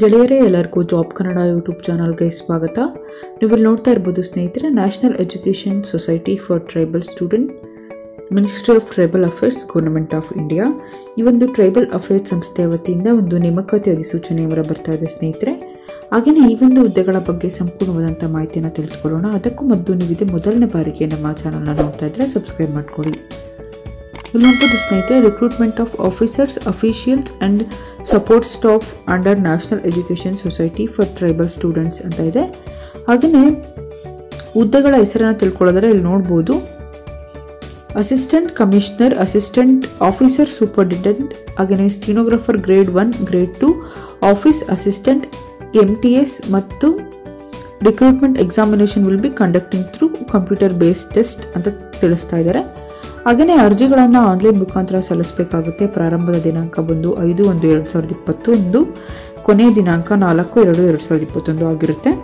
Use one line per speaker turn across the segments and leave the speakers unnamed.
ಗೆಳೆಯರೇ ಎಲ್ಲರಿಗೂ job Kannada YouTube ಚಾನಲ್ಗೆ ಸ್ವಾಗತ ನೀವು ಇಲ್ಲಿ ನೋಡ್ತಾ ಇರ್ಬೋದು ಸ್ನೇಹಿತರೆ national education society for tribal student ministry of tribal affairs government of India ಈ ಒಂದು ಟ್ರೈಬಲ್ ಅಫೇರ್ಸ್ ಸಂಸ್ಥೆಯ ವತಿಯಿಂದ ಒಂದು ನೇಮಕಾತಿ ಅಧಿಸೂಚನೆ ಹೊರ ಬರ್ತಾ ಇದೆ ಸ್ನೇಹಿತರೆ ಹಾಗೆಯೇ ಈ ಒಂದು ಹುದ್ದೆಗಳ ಬಗ್ಗೆ ಸಂಪೂರ್ಣವಾದಂಥ ಮಾಹಿತಿಯನ್ನು ತಿಳಿದುಕೊಳ್ಳೋಣ ಅದಕ್ಕೂ ಮೊದಲು ನೀವಿದೆ ಮೊದಲನೇ ಬಾರಿಗೆ ನಮ್ಮ ಚಾನಲ್ನ ನೋಡ್ತಾ ಇದ್ದರೆ ಸಬ್ಸ್ಕ್ರೈಬ್ ಮಾಡ್ಕೊಳ್ಳಿ ಇಲ್ಲಿ ನೋಡ್ಬೋದು ಸ್ನೇಹಿತರೆ recruitment of officers officials and support staff under national education society for tribal students ಅಂತ ಇದೆ ಹಾಗೆಯೇ ಹುದ್ದೆಗಳ ಹೆಸರನ್ನು ತಿಳ್ಕೊಳ್ಳೋದ್ರೆ ಇಲ್ಲಿ ನೋಡ್ಬೋದು assistant commissioner assistant officer superintendent ಹಾಗೆಯೇ stenographer grade one grade two office assistant M T S ಮತ್ತು recruitment examination will be conducting through computer based test ಅಂತ ತಿಳಿಸ್ತಾ ಇದ್ದಾರೆ ಹಾಗೆಯೇ ಅರ್ಜಿಗಳನ್ನು ಆನ್ಲೈನ್ ಮುಖಾಂತರ ಸಲ್ಲಿಸಬೇಕಾಗುತ್ತೆ ಪ್ರಾರಂಭದ ದಿನಾಂಕ ಬಂದು ಐದು ಒಂದು ಎರಡು ಸಾವಿರದ ಇಪ್ಪತ್ತು ಒಂದು ಕೊನೆಯ ದಿನಾಂಕ ನಾಲ್ಕು ಎರಡು ಎರಡು ಸಾವಿರದ ಇಪ್ಪತ್ತೊಂದು ಆಗಿರುತ್ತೆ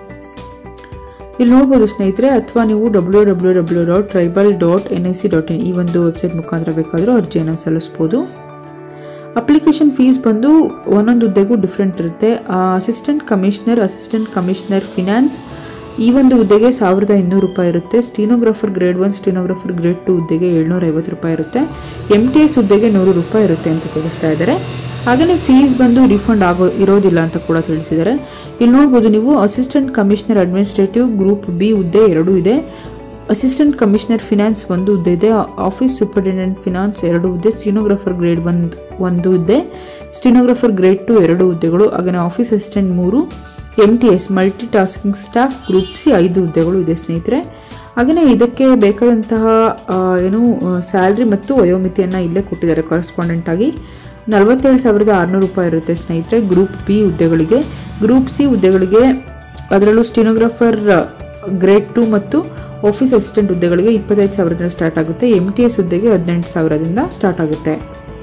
ಇಲ್ಲಿ ನೋಡ್ಬೋದು ಸ್ನೇಹಿತರೆ ಅಥವಾ ನೀವು W W W dot tribal dot N I C dot in ಈ ಒಂದು ವೆಬ್ಸೈಟ್ ಮುಖಾಂತರ ಬೇಕಾದರೂ ಅರ್ಜಿಯನ್ನು ಸಲ್ಲಿಸ್ಬೋದು ಅಪ್ಲಿಕೇಶನ್ ಫೀಸ್ ಬಂದು ಒಂದೊಂದು ಹುದ್ದೆಗೂ ಡಿಫ್ರೆಂಟ್ ಇರುತ್ತೆ assistant commissioner assistant commissioner finance ಈ ಒಂದು ಹುದ್ದೆಗೆ ಸಾವಿರದ ಇನ್ನೂರು ರೂಪಾಯಿ ಇರುತ್ತೆ stenographer grade one stenographer grade two ಹುದ್ದೆಗೆ ಏಳ್ನೂರ ಐವತ್ತು ರೂಪಾಯಿ ಇರುತ್ತೆ ಎಮ್ ಟಿ ಎಸ್ ಹುದ್ದೆಗೆ ನೂರು ರೂಪಾಯಿ ಇರುತ್ತೆ ಅಂತ ತಿಳಿಸ್ತಾ ಇದ್ದಾರೆ ಹಾಗೆಯೇ ಫೀಸ್ ಬಂದು ರಿಫಂಡ್ ಆಗೋ ಇರೋದಿಲ್ಲ ಅಂತ ಕೂಡ ತಿಳಿಸಿದ್ದಾರೆ ಇಲ್ಲಿ ನೋಡ್ಬೋದು ನೀವು assistant commissioner administrative group B ಹುದ್ದೆ ಎರಡೂ ಇದೆ ಅಸಿಸ್ಟೆಂಟ್ ಕಮಿಷನರ್ ಫಿನಾನ್ಸ್ ಒಂದು ಹುದ್ದೆ ಇದೆ ಆಫೀಸ್ ಸೂಪರಿಂಟೆಂಡೆಂಟ್ ಫಿನಾನ್ಸ್ ಎರಡು ಹುದ್ದೆ ಸ್ಟೀನೋಗ್ರಾಫರ್ ಗ್ರೇಡ್ ಒಂದು ಒಂದು ಹುದ್ದೆ ಸ್ಟೀನೋಗ್ರಾಫರ್ ಗ್ರೇಡ್ ಟು ಎರಡು ಹುದ್ದೆಗಳು ಹಾಗೆಯೇ ಆಫೀಸ್ ಅಸಿಸ್ಟೆಂಟ್ ಮೂರು M T S multi tasking staff group C ಐದು ಹುದ್ದೆಗಳು ಇದೆ ಸ್ನೇಹಿತರೆ ಹಾಗೆಯೇ ಇದಕ್ಕೆ ಬೇಕಾದಂತಹ ಆ, ಏನು ಸ್ಯಾಲ್ರಿ ಮತ್ತು ವಯೋಮಿತಿಯನ್ನು ಇಲ್ಲೇ ಕೊಟ್ಟಿದ್ದಾರೆ ಕರೆಸ್ಪಾಂಡೆಂಟ್ ಆಗಿ ನಲವತ್ತೇಳು ಸಾವಿರದ ಆರುನೂರು ರೂಪಾಯಿ ಇರುತ್ತೆ ಸ್ನೇಹಿತರೆ ಗ್ರೂಪ್ ಬಿ ಹುದ್ದೆಗಳಿಗೆ ಗ್ರೂಪ್ ಸಿ ಹುದ್ದೆಗಳಿಗೆ ಅದರಲ್ಲೂ ಸ್ಟಿನೋಗ್ರಾಫರ್ ಗ್ರೇಡ್ ಟು ಮತ್ತು ಆಫೀಸ್ ಅಸಿಸ್ಟೆಂಟ್ ಹುದ್ದೆಗಳಿಗೆ ಇಪ್ಪತ್ತೈದು ಸಾವಿರದಿಂದ ಸ್ಟಾರ್ಟ್ ಆಗುತ್ತೆ ಎಮ್ ಟಿ ಎಸ್ ಹುದ್ದೆಗೆ ಹದಿನೆಂಟು ಸಾವಿರದಿಂದ ಸ್ಟಾರ್ಟ್ ಆಗುತ್ತೆ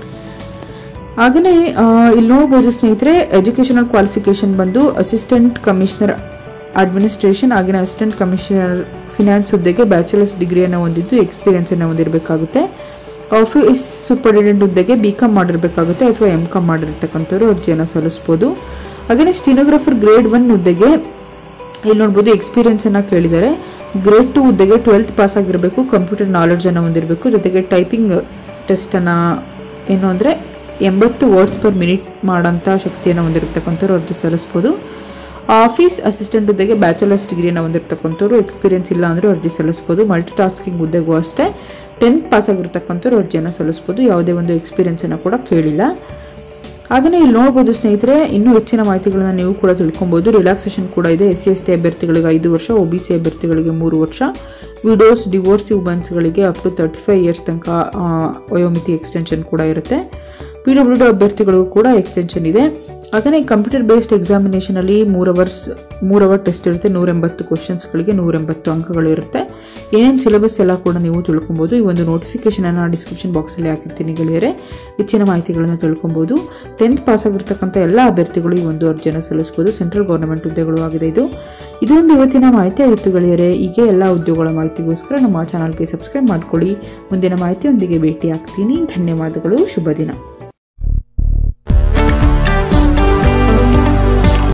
ಹಾಗೆಯೇ ಇಲ್ಲಿ ನೋಡ್ಬೋದು ಸ್ನೇಹಿತರೆ ಎಜುಕೇಷನಲ್ ಕ್ವಾಲಿಫಿಕೇಶನ್ ಬಂದು ಅಸಿಸ್ಟೆಂಟ್ ಕಮಿಷನರ್ ಅಡ್ಮಿನಿಸ್ಟ್ರೇಷನ್ ಹಾಗೆಯೇ ಅಸಿಸ್ಟೆಂಟ್ ಕಮಿಷನರ್ ಫಿನಾನ್ಸ್ ಹುದ್ದೆಗೆ ಬ್ಯಾಚುಲರ್ಸ್ ಡಿಗ್ರಿಯನ್ನು ಹೊಂದಿದ್ದು ಎಕ್ಸ್ಪೀರಿಯನ್ಸನ್ನು ಹೊಂದಿರಬೇಕಾಗುತ್ತೆ ಆಫೀಸ್ ಸೂಪರ್ಡಿಡೆಂಟ್ ಹುದ್ದೆಗೆ ಬಿ ಕಾಮ್ ಮಾಡಿರಬೇಕಾಗುತ್ತೆ ಅಥವಾ ಎಮ್ ಕಾಮ್ ಮಾಡಿರ್ತಕ್ಕಂಥವ್ರು ಅರ್ಜಿಯನ್ನು ಸಲ್ಲಿಸ್ಬೋದು ಹಾಗೆಯೇ ಸ್ಟಿನೋಗ್ರಾಫರ್ ಗ್ರೇಡ್ ಒನ್ ಹುದ್ದೆಗೆ ಇಲ್ಲಿ ನೋಡ್ಬೋದು ಎಕ್ಸ್ಪೀರಿಯನ್ಸನ್ನು ಕೇಳಿದ್ದಾರೆ ಗ್ರೇಡ್ ಟು ಹುದ್ದೆಗೆ ಟ್ವೆಲ್ತ್ ಪಾಸ್ ಆಗಿರಬೇಕು ಕಂಪ್ಯೂಟರ್ ನಾಲೆಡ್ಜನ್ನು ಹೊಂದಿರಬೇಕು ಜೊತೆಗೆ ಟೈಪಿಂಗ್ ಟೆಸ್ಟನ್ನು ಏನು ಅಂದರೆ ಎಂಬತ್ತು ವರ್ಡ್ಸ್ ಪರ್ ಮಿನಿಟ್ ಮಾಡೋಂಥ ಶಕ್ತಿಯನ್ನು ಹೊಂದಿರತಕ್ಕಂಥವ್ರು ಅರ್ಜಿ ಸಲ್ಲಿಸ್ಬೋದು ಆಫೀಸ್ ಅಸಿಸ್ಟೆಂಟ್ ಹುದ್ದೆಗೆ ಬ್ಯಾಚುಲರ್ಸ್ ಡಿಗ್ರಿಯನ್ನು ಹೊಂದಿರತಕ್ಕಂಥವ್ರು ಎಕ್ಸ್ಪೀರಿಯನ್ಸ್ ಇಲ್ಲ ಅಂದರೆ ಅರ್ಜಿ ಸಲ್ಲಿಸ್ಬೋದು ಮಲ್ಟಿ ಟಾಸ್ಕಿಂಗ್ ಹುದ್ದೆಗೂ ಅಷ್ಟೇ ಟೆಂತ್ ಪಾಸ್ ಆಗಿರ್ತಕ್ಕಂಥವ್ರು ಅರ್ಜಿಯನ್ನು ಸಲ್ಲಿಸ್ಬೋದು ಯಾವುದೇ ಒಂದು ಎಕ್ಸ್ಪೀರಿಯನ್ಸನ್ನು ಕೂಡ ಕೇಳಿಲ್ಲ ಹಾಗೆಯೇ ಇಲ್ಲಿ ನೋಡ್ಬೋದು ಸ್ನೇಹಿತರೆ ಇನ್ನೂ ಹೆಚ್ಚಿನ ಮಾಹಿತಿಗಳನ್ನ ನೀವು ಕೂಡ ತಿಳ್ಕೊಬೋದು ರಿಲ್ಯಾಕ್ಸೇಷನ್ ಕೂಡ ಇದೆ ಎಸ್ ಸಿ ಎಸ್ ಟಿ ಅಭ್ಯರ್ಥಿಗಳಿಗೆ ಐದು ವರ್ಷ ಒ ಬಿ ಸಿ ಅಭ್ಯರ್ಥಿಗಳಿಗೆ ಮೂರು ವರ್ಷ ವಿಡೋಸ್ ಡಿವೋರ್ಸಿ ವುಮೆನ್ಸ್ಗಳಿಗೆ up to thirty five years ತನಕ ಆ, ವಯೋಮಿತಿ ಎಕ್ಸ್ಟೆನ್ಷನ್ ಕೂಡ ಇರುತ್ತೆ ಪಿ ಡಬ್ಲ್ಯೂ ಡಿ ಅಭ್ಯರ್ಥಿಗಳಿಗೂ ಕೂಡ ಎಕ್ಸ್ಟೆನ್ಷನ್ ಇದೆ ಹಾಗೆಯೇ ಕಂಪ್ಯೂಟರ್ ಬೇಸ್ಡ್ ಎಕ್ಸಾಮಿನೇಷನಲ್ಲಿ ಮೂರು ಅವರ್ಸ್ ಮೂರು ಅವರ್ ಟೆಸ್ಟ್ ಇರುತ್ತೆ ನೂರ ಎಂಬತ್ತು ಕ್ವಶನ್ಸ್ಗಳಿಗೆ ನೂರ ಎಂಬತ್ತು ಅಂಕಗಳು ಇರುತ್ತೆ ಏನೇನು ಸಿಲೆಬಸ್ ಎಲ್ಲ ಕೂಡ ನೀವು ತಿಳ್ಕೊಬೋದು ಈ ಒಂದು ನೋಟಿಫಿಕೇಶನನ್ನು ಡಿಸ್ಕ್ರಿಪ್ಷನ್ ಬಾಕ್ಸಲ್ಲಿ ಹಾಕಿರ್ತೀನಿ ಗೆಳೆಯರೆ ಹೆಚ್ಚಿನ ಮಾಹಿತಿಗಳನ್ನು ತಿಳ್ಕೊಬೋದು ಟೆಂತ್ ಪಾಸ್ ಆಗಿರ್ತಕ್ಕಂಥ ಎಲ್ಲ ಅಭ್ಯರ್ಥಿಗಳು ಈ ಒಂದು ಅರ್ಜಿಯನ್ನು ಸಲ್ಲಿಸ್ಬೋದು ಸೆಂಟ್ರಲ್ ಗೌರ್ಮೆಂಟ್ ಹುದ್ದೆಗಳು ಆಗಿದೆ ಇದು ಇದೊಂದು ಇವತ್ತಿನ ಮಾಹಿತಿ ಆಗಿತ್ತು ಗೆಳೆಯರೆ ಹೀಗೆ ಎಲ್ಲ ಉದ್ಯೋಗಗಳ ಮಾಹಿತಿಗೋಸ್ಕರ ನಮ್ಮ ಚಾನಲ್ಗೆ ಸಬ್ಸ್ಕ್ರೈಬ್ ಮಾಡ್ಕೊಳ್ಳಿ ಮುಂದಿನ ಮಾಹಿತಿಯೊಂದಿಗೆ ಭೇಟಿ ಆಗ್ತೀನಿ ಧನ್ಯವಾದಗಳು ಶುಭ ದಿನ